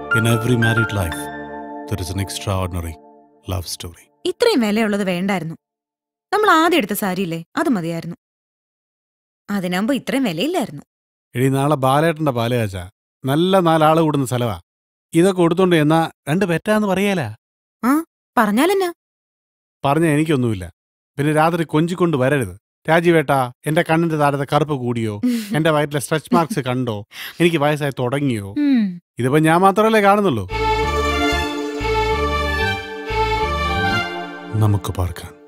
In every married life, there is an extraordinary love story. ഇത്രയും വിലയുള്ളത് വേണ്ടായിരുന്നു നമ്മൾ ആദ്യം എടുത്ത സാരിയില്ലേ അത് മതിയായിരുന്നു അതിനാകുമ്പോ ഇത്രയും വിലയില്ലായിരുന്നു എടി നാളെ ബാലേട്ടന്റെ പാലയാച്ച നല്ല നാലാള് കൂടുന്ന സ്ഥലവാ ഇതൊക്കെ കൊടുത്തോണ്ട് എന്നാ രണ്ട് പെറ്റാന്ന് പറയേല പറഞ്ഞാലെന്നാ പറഞ്ഞ എനിക്കൊന്നുമില്ല പിന്നെ രാത്രി കൊഞ്ചിക്കൊണ്ട് വരരുത് രാജീവേട്ടാ എന്റെ കണ്ണിന്റെ താഴത്തെ കറുപ്പ് കൂടിയോ എന്റെ വയറ്റിലെ സ്ട്രെച്ച് മാർക്സ് കണ്ടോ എനിക്ക് വയസ്സായി തുടങ്ങിയോ ഉം. ഇതിപ്പോ ഞാൻ മാത്രമല്ലേ കാണുന്നുള്ളൂ നമുക്ക് പാർക്കാൻ